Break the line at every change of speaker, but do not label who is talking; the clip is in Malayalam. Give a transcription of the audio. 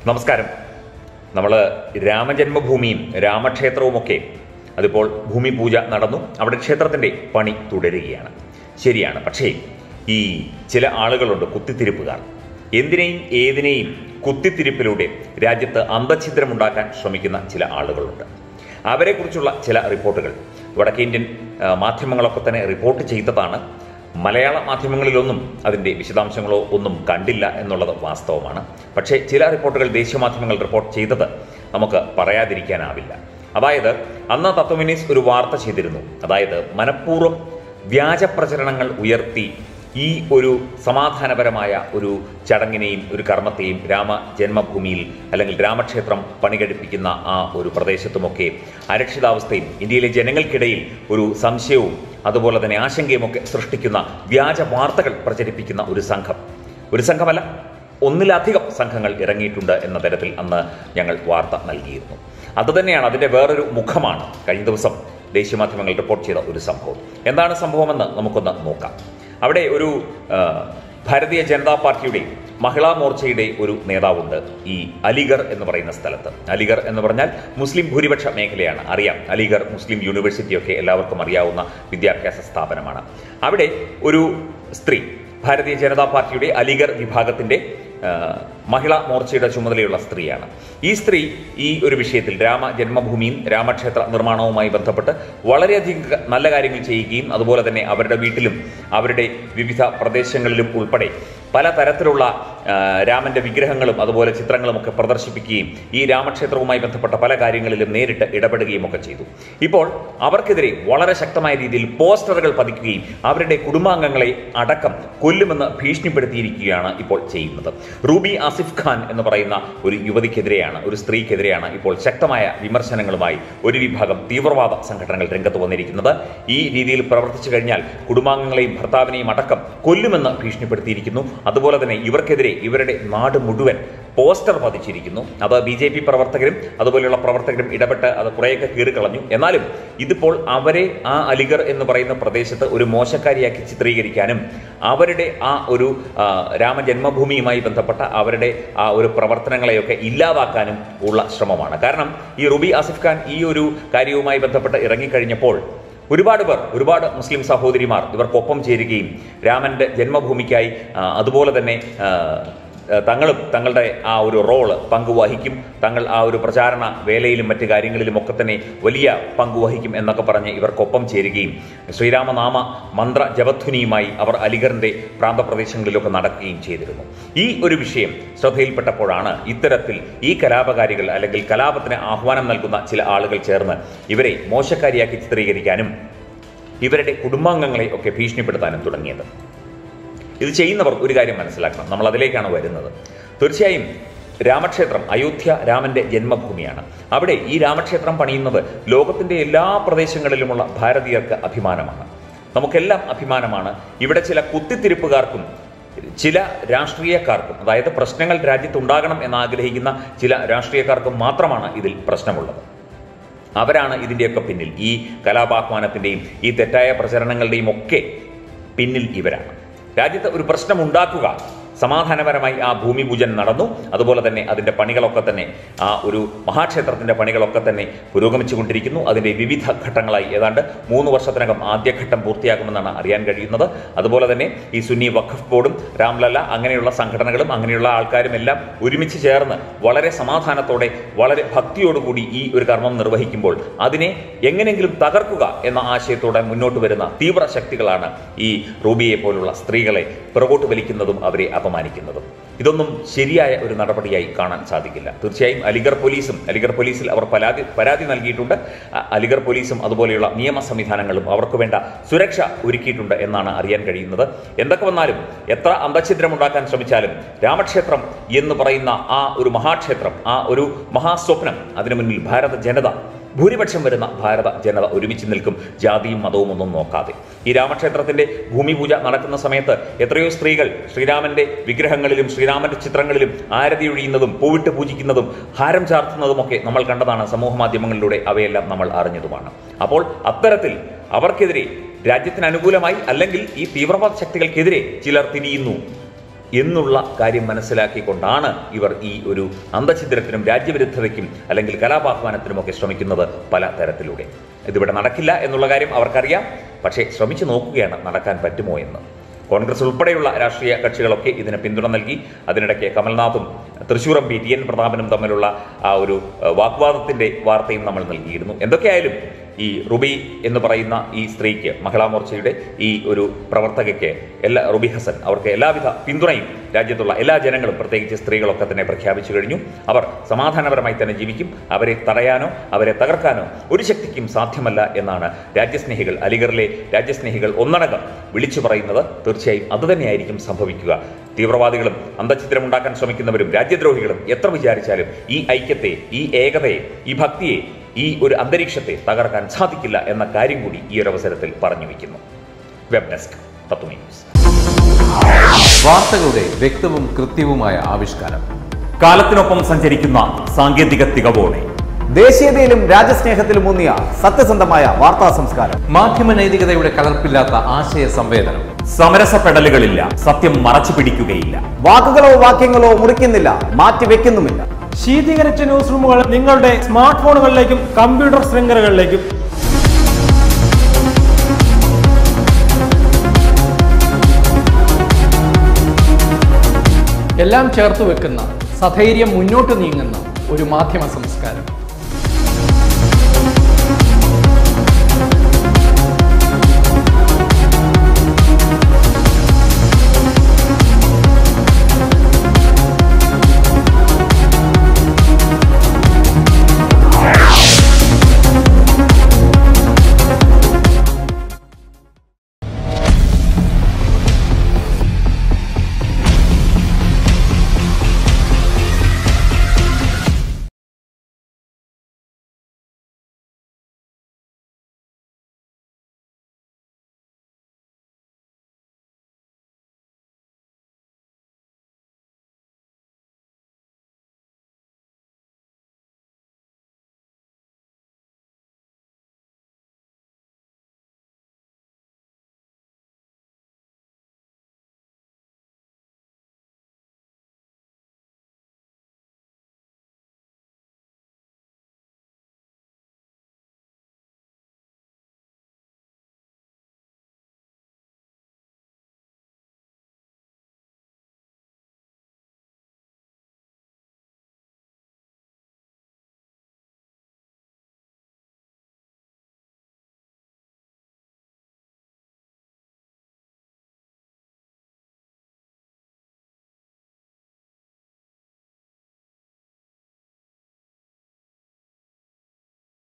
നമസ്കാരം നമ്മൾ രാമജന്മഭൂമിയും രാമക്ഷേത്രവുമൊക്കെ അതിപ്പോൾ ഭൂമി പൂജ നടന്നു അവിടെ ക്ഷേത്രത്തിൻ്റെ പണി തുടരുകയാണ് ശരിയാണ് പക്ഷേ ഈ ചില ആളുകളുണ്ട് കുത്തിത്തിരിപ്പുകാർ എന്തിനേയും ഏതിനേയും കുത്തിത്തിരിപ്പിലൂടെ രാജ്യത്ത് അന്തഛിദ്രമുണ്ടാക്കാൻ ശ്രമിക്കുന്ന ചില ആളുകളുണ്ട് അവരെക്കുറിച്ചുള്ള ചില റിപ്പോർട്ടുകൾ വടക്കേന്ത്യൻ ആ, മാധ്യമങ്ങളൊക്കെ തന്നെ റിപ്പോർട്ട് ചെയ്തതാണ് മലയാള മാധ്യമങ്ങളിലൊന്നും അതിൻ്റെ വിശദാംശങ്ങളോ ഒന്നും കണ്ടില്ല എന്നുള്ളത് വാസ്തവമാണ് പക്ഷേ ചില റിപ്പോർട്ടുകൾ ദേശീയ മാധ്യമങ്ങൾ റിപ്പോർട്ട് ചെയ്തത് നമുക്ക് പറയാതിരിക്കാനാവില്ല അതായത് അന്ന് തത്വമിനീസ് ഒരു വാർത്ത ചെയ്തിരുന്നു അതായത് മനഃപൂർവ്വം വ്യാജ പ്രചരണങ്ങൾ ഉയർത്തി ഈ ഒരു സമാധാനപരമായ ഒരു ചടങ്ങിനെയും ഒരു കർമ്മത്തെയും രാമ ജന്മഭൂമിയിൽ അല്ലെങ്കിൽ രാമക്ഷേത്രം പണികഴിപ്പിക്കുന്ന ആ ഒരു പ്രദേശത്തുമൊക്കെ അരക്ഷിതാവസ്ഥയും ഇന്ത്യയിലെ ജനങ്ങൾക്കിടയിൽ ഒരു സംശയവും അതുപോലെ തന്നെ ആശങ്കയുമൊക്കെ സൃഷ്ടിക്കുന്ന വ്യാജ വാർത്തകൾ പ്രചരിപ്പിക്കുന്ന ഒരു സംഘം ഒരു സംഘമല്ല ഒന്നിലധികം സംഘങ്ങൾ ഇറങ്ങിയിട്ടുണ്ട് എന്ന തരത്തിൽ അന്ന് ഞങ്ങൾ വാർത്ത നൽകിയിരുന്നു അതുതന്നെയാണ് അതിൻ്റെ വേറൊരു മുഖമാണ് കഴിഞ്ഞ ദിവസം ദേശീയ മാധ്യമങ്ങൾ റിപ്പോർട്ട് ചെയ്ത ഒരു സംഭവം എന്താണ് സംഭവമെന്ന് നമുക്കൊന്ന് നോക്കാം അവിടെ ഒരു ആ, ഭാരതീയ ജനതാ പാർട്ടിയുടെ മഹിളാ മോർച്ചയുടെ ഒരു നേതാവുണ്ട് ഈ അലിഗർ എന്ന് പറയുന്ന സ്ഥലത്ത് അലിഗർ എന്ന് പറഞ്ഞാൽ മുസ്ലിം ഭൂരിപക്ഷ മേഖലയാണ് അറിയാം അലിഗർ മുസ്ലിം യൂണിവേഴ്സിറ്റിയൊക്കെ എല്ലാവർക്കും അറിയാവുന്ന വിദ്യാഭ്യാസ സ്ഥാപനമാണ് അവിടെ ഒരു സ്ത്രീ ഭാരതീയ ജനതാ പാർട്ടിയുടെ അലിഗർ വിഭാഗത്തിന്റെ ആ, മഹിളാ മോർച്ചയുടെ ചുമതലയുള്ള സ്ത്രീയാണ് ഈ സ്ത്രീ ഈ ഒരു വിഷയത്തിൽ രാമ ജന്മഭൂമിയും രാമക്ഷേത്ര നിർമ്മാണവുമായി ബന്ധപ്പെട്ട് വളരെയധികം ക- നല്ല കാര്യങ്ങൾ ചെയ്യുകയും അതുപോലെ തന്നെ അവരുടെ വീട്ടിലും അവരുടെ വിവിധ പ്രദേശങ്ങളിലും ഉൾപ്പെടെ പല തരത്തിലുള്ള ആ, രാമന്റെ വിഗ്രഹങ്ങളും അതുപോലെ ചിത്രങ്ങളും ഒക്കെ പ്രദർശിപ്പിക്കുകയും ഈ രാമക്ഷേത്രവുമായി ബന്ധപ്പെട്ട പല കാര്യങ്ങളിലും നേരിട്ട് ഇടപെടുകയും ഒക്കെ ചെയ്തു ഇപ്പോൾ അവർക്കെതിരെ വളരെ ശക്തമായ രീതിയിൽ പോസ്റ്ററുകൾ പതിക്കുകയും അവരുടെ കുടുംബാംഗങ്ങളെ അടക്കം കൊല്ലുമെന്ന് ഭീഷണിപ്പെടുത്തിയിരിക്കുകയാണ് ഇപ്പോൾ ചെയ്യുന്നത് റൂബി ആസിഫ് ഖാൻ എന്ന് പറയുന്ന ഒരു യുവതിക്കെതിരെയാണ് ഒരു സ്ത്രീക്കെതിരെയാണ് ഇപ്പോൾ ശക്തമായ വിമർശനങ്ങളുമായി ഒരു വിഭാഗം തീവ്രവാദ സംഘടനകൾ രംഗത്ത് വന്നിരിക്കുന്നത് ഈ രീതിയിൽ പ്രവർത്തിച്ചു കഴിഞ്ഞാൽ കുടുംബാംഗങ്ങളെയും ഭർത്താവിനെയും അടക്കം കൊല്ലുമെന്ന് ഭീഷണിപ്പെടുത്തിയിരിക്കുന്നു അതുപോലെ തന്നെ ഇവർക്കെതിരെ ഇവരുടെ നാട് മുഴുവൻ പോസ്റ്റർ പതിച്ചിരിക്കുന്നു അത് ബി ജെ പി പ്രവർത്തകരും അതുപോലെയുള്ള പ്രവർത്തകരും ഇടപെട്ട് അത് കുറേയൊക്കെ കീറിക്കളഞ്ഞു എന്നാലും ഇതിപ്പോൾ അവരെ ആ അലിഗർ എന്ന് പറയുന്ന പ്രദേശത്ത് ഒരു മോശക്കാരിയാക്കി ചിത്രീകരിക്കാനും അവരുടെ ആ ഒരു ആ, രാമജന്മഭൂമിയുമായി ബന്ധപ്പെട്ട അവരുടെ ആ ഒരു പ്രവർത്തനങ്ങളെയൊക്കെ ഇല്ലാതാക്കാനും ഉള്ള ശ്രമമാണ് കാരണം ഈ റുബി ആസിഫ് ഖാൻ ഈ ഒരു കാര്യവുമായി ബന്ധപ്പെട്ട് ഇറങ്ങിക്കഴിഞ്ഞപ്പോൾ ഒരുപാട് പേർ ഒരുപാട് മുസ്ലിം സഹോദരിമാർ ഇവർക്കൊപ്പം ചേരുകയും രാമന്റെ ജന്മഭൂമിക്കായി ആ, അതുപോലെ തന്നെ ആ, ആ, തങ്ങളും തങ്ങളുടെ ആ ഒരു റോള് പങ്കുവഹിക്കും തങ്ങൾ ആ ഒരു പ്രചാരണ വേലയിലും മറ്റു കാര്യങ്ങളിലും ഒക്കെ തന്നെ വലിയ പങ്കുവഹിക്കും എന്നൊക്കെ പറഞ്ഞ് ഇവർക്കൊപ്പം ചേരുകയും ശ്രീരാമനാമ മന്ത്ര ജപധ്വനിയുമായി അവർ അലിഗറിന്റെ പ്രാന്തപ്രദേശങ്ങളിലൊക്കെ നടക്കുകയും ചെയ്തിരുന്നു ഈ ഒരു വിഷയം ശ്രദ്ധയിൽപ്പെട്ടപ്പോഴാണ് ഇത്തരത്തിൽ ഈ കലാപകാരികൾ അല്ലെങ്കിൽ കലാപത്തിന് ആഹ്വാനം നൽകുന്ന ചില ആളുകൾ ചേർന്ന് ഇവരെ മോശക്കാരിയാക്കി ചിത്രീകരിക്കാനും ഇവരുടെ കുടുംബാംഗങ്ങളെ ഒക്കെ ഭീഷണിപ്പെടുത്താനും തുടങ്ങിയത് ഇത് ചെയ്യുന്നവർ ഒരു കാര്യം മനസ്സിലാക്കണം നമ്മൾ അതിലേക്കാണ് വരുന്നത് തീർച്ചയായും രാമക്ഷേത്രം അയോധ്യ രാമന്റെ ജന്മഭൂമിയാണ് അവിടെ ഈ രാമക്ഷേത്രം പണിയുന്നത് ലോകത്തിന്റെ എല്ലാ പ്രദേശങ്ങളിലുമുള്ള ഭാരതീയർക്ക് അഭിമാനമാണ് നമുക്കെല്ലാം അഭിമാനമാണ് ഇവിടെ ചില കുത്തിത്തിരിപ്പുകാർക്കും ചില രാഷ്ട്രീയക്കാർക്കും അതായത് പ്രശ്നങ്ങൾ രാജ്യത്തുണ്ടാകണം എന്ന് ആഗ്രഹിക്കുന്ന ചില രാഷ്ട്രീയക്കാർക്കും മാത്രമാണ് ഇതിൽ പ്രശ്നമുള്ളത് അവരാണ് ഇതിൻ്റെയൊക്കെ പിന്നിൽ ഈ കലാപാഹ്വാനത്തിൻ്റെയും ഈ തെറ്റായ പ്രചരണങ്ങളുടെയും ഒക്കെ പിന്നിൽ ഇവരാണ് രാജ്യത്ത് ഒരു പ്രശ്നം ഉണ്ടാക്കുക സമാധാനപരമായി ആ ഭൂമി പൂജൻ നടന്നു അതുപോലെ തന്നെ അതിൻ്റെ പണികളൊക്കെ തന്നെ ആ ഒരു മഹാക്ഷേത്രത്തിൻ്റെ പണികളൊക്കെ തന്നെ പുരോഗമിച്ചുകൊണ്ടിരിക്കുന്നു അതിൻ്റെ വിവിധ ഘട്ടങ്ങളായി ഏതാണ്ട് മൂന്ന് വർഷത്തിനകം ആദ്യഘട്ടം പൂർത്തിയാകുമെന്നാണ് അറിയാൻ കഴിയുന്നത് അതുപോലെ തന്നെ ഈ സുന്നി വഖഫ് ബോർഡും രാംലല്ല അങ്ങനെയുള്ള സംഘടനകളും അങ്ങനെയുള്ള ആൾക്കാരും എല്ലാം ഒരുമിച്ച് ചേർന്ന് വളരെ സമാധാനത്തോടെ വളരെ ഭക്തിയോടുകൂടി ഈ ഒരു കർമ്മം നിർവഹിക്കുമ്പോൾ അതിനെ എങ്ങനെയെങ്കിലും തകർക്കുക എന്ന ആശയത്തോടെ മുന്നോട്ട് വരുന്ന തീവ്ര ശക്തികളാണ് ഈ റൂബിയെ പോലുള്ള സ്ത്രീകളെ പുറകോട്ട് വലിക്കുന്നതും അവരെ അപമാനിക്കുന്നതും ഇതൊന്നും ശരിയായ ഒരു നടപടിയായി കാണാൻ സാധിക്കില്ല തീർച്ചയായും അലിഗർ പോലീസും അലിഗർ പോലീസിൽ അവർ പരാതി പരാതി നൽകിയിട്ടുണ്ട് അ- അലിഗർ പോലീസും അതുപോലെയുള്ള നിയമ സംവിധാനങ്ങളും അവർക്ക് വേണ്ട സുരക്ഷ ഒരുക്കിയിട്ടുണ്ട് എന്നാണ് അറിയാൻ കഴിയുന്നത് എന്തൊക്കെ വന്നാലും എത്ര അന്തഛിദ്രമുണ്ടാക്കാൻ ശ്രമിച്ചാലും രാമക്ഷേത്രം എന്ന് പറയുന്ന ആ ഒരു മഹാക്ഷേത്രം ആ ഒരു മഹാസ്വപ്നം അതിനു മുന്നിൽ ഭാരത ജനത ഭൂരിപക്ഷം വരുന്ന ഭാരത ജനത ഒരുമിച്ച് നിൽക്കും ജാതിയും മതവും ഒന്നും നോക്കാതെ ഈ രാമക്ഷേത്രത്തിന്റെ ഭൂമി പൂജ നടക്കുന്ന സമയത്ത് എത്രയോ സ്ത്രീകൾ ശ്രീരാമന്റെ വിഗ്രഹങ്ങളിലും ശ്രീരാമന്റെ ചിത്രങ്ങളിലും ആരതി ഒഴിയുന്നതും പൂവിട്ട് പൂജിക്കുന്നതും ഹാരം ചാർത്തുന്നതുമൊക്കെ നമ്മൾ കണ്ടതാണ് സമൂഹ മാധ്യമങ്ങളിലൂടെ അവയെല്ലാം നമ്മൾ അറിഞ്ഞതുമാണ് അപ്പോൾ അത്തരത്തിൽ അവർക്കെതിരെ രാജ്യത്തിന് അനുകൂലമായി അല്ലെങ്കിൽ ഈ തീവ്രവാദ ശക്തികൾക്കെതിരെ ചിലർ തിരിയുന്നു എന്നുള്ള കാര്യം മനസ്സിലാക്കിക്കൊണ്ടാണ് ഇവർ ഈ ഒരു അന്തഛിദ്രത്തിനും രാജ്യവിരുദ്ധതയ്ക്കും അല്ലെങ്കിൽ കലാപാഹ്വാനത്തിനുമൊക്കെ ശ്രമിക്കുന്നത് പല തരത്തിലൂടെ ഇതിവിടെ നടക്കില്ല എന്നുള്ള കാര്യം അവർക്കറിയാം പക്ഷേ ശ്രമിച്ചു നോക്കുകയാണ് നടക്കാൻ പറ്റുമോ എന്ന് കോൺഗ്രസ് ഉൾപ്പെടെയുള്ള രാഷ്ട്രീയ കക്ഷികളൊക്കെ ഇതിന് പിന്തുണ നൽകി അതിനിടയ്ക്ക് കമൽനാഥും Thrissur M P T N പ്രതാപനും തമ്മിലുള്ള ആ ഒരു ഏഹ്, വാഗ്വാദത്തിന്റെ വാർത്തയും നമ്മൾ നൽകിയിരുന്നു എന്തൊക്കെയായാലും ഈ റുബി എന്ന് പറയുന്ന ഈ സ്ത്രീക്ക് മഹിളാ മോർച്ചയുടെ ഈ ഒരു പ്രവർത്തകയ്ക്ക് എല്ലാ റുബി ഹസൻ അവർക്ക് എല്ലാവിധ പിന്തുണയും രാജ്യത്തുള്ള എല്ലാ ജനങ്ങളും പ്രത്യേകിച്ച് സ്ത്രീകളൊക്കെ തന്നെ പ്രഖ്യാപിച്ചു കഴിഞ്ഞു അവർ സമാധാനപരമായി തന്നെ ജീവിക്കും അവരെ തടയാനോ അവരെ തകർക്കാനോ ഒരു ശക്തിക്കും സാധ്യമല്ല എന്നാണ് രാജ്യസ്നേഹികൾ അലിഗറിലെ രാജ്യസ്നേഹികൾ ഒന്നടങ്കം വിളിച്ചു പറയുന്നത് തീർച്ചയായും അതുതന്നെയായിരിക്കും സംഭവിക്കുക തീവ്രവാദികളും അന്തഛിദ്രമുണ്ടാക്കാൻ ശ്രമിക്കുന്നവരും രാജ്യദ്രോഹികളും എത്ര വിചാരിച്ചാലും ഈ ഐക്യത്തെ ഈ ഏകതയെ ഈ ഭക്തിയെ ഈ ഒരു അന്തരീക്ഷത്തെ തകർക്കാൻ സാധിക്കില്ല എന്ന കാര്യം കൂടി ഈ ഒരു അവസരത്തിൽ പറഞ്ഞു വയ്ക്കുന്നു വെബ് ഡെസ്ക് തത്വമി ന്യൂസ്
വാർത്തകളുടെ വ്യക്തവും കൃത്യവുമായ ആവിഷ്കാരം
കാലത്തിനൊപ്പം സഞ്ചരിക്കുന്ന സാങ്കേതിക തികവോടെ
ദേശീയതയിലും രാജ്യസ്നേഹത്തിലും ഊന്നിയ സത്യസന്ധമായ വാർത്താ സംസ്കാരം
മാധ്യമ നൈതികതയുടെ കലർപ്പില്ലാത്ത ആശയ സംവേദനം
സമരസപ്പെടലുകളില്ല സത്യം മറച്ചു പിടിക്കുകയില്ല
വാക്കുകളോ വാക്യങ്ങളോ മുറിക്കുന്നില്ല മാറ്റിവെക്കുന്നുമില്ല
ശീതീകരിച്ച ന്യൂസ് റൂമുകൾ നിങ്ങളുടെ സ്മാർട്ട് ഫോണുകളിലേക്കും കമ്പ്യൂട്ടർ ശൃംഖലകളിലേക്കും
എല്ലാം ചേർത്ത് വെക്കുന്ന സധൈര്യം മുന്നോട്ട് നീങ്ങുന്ന ഒരു മാധ്യമ സംസ്കാരം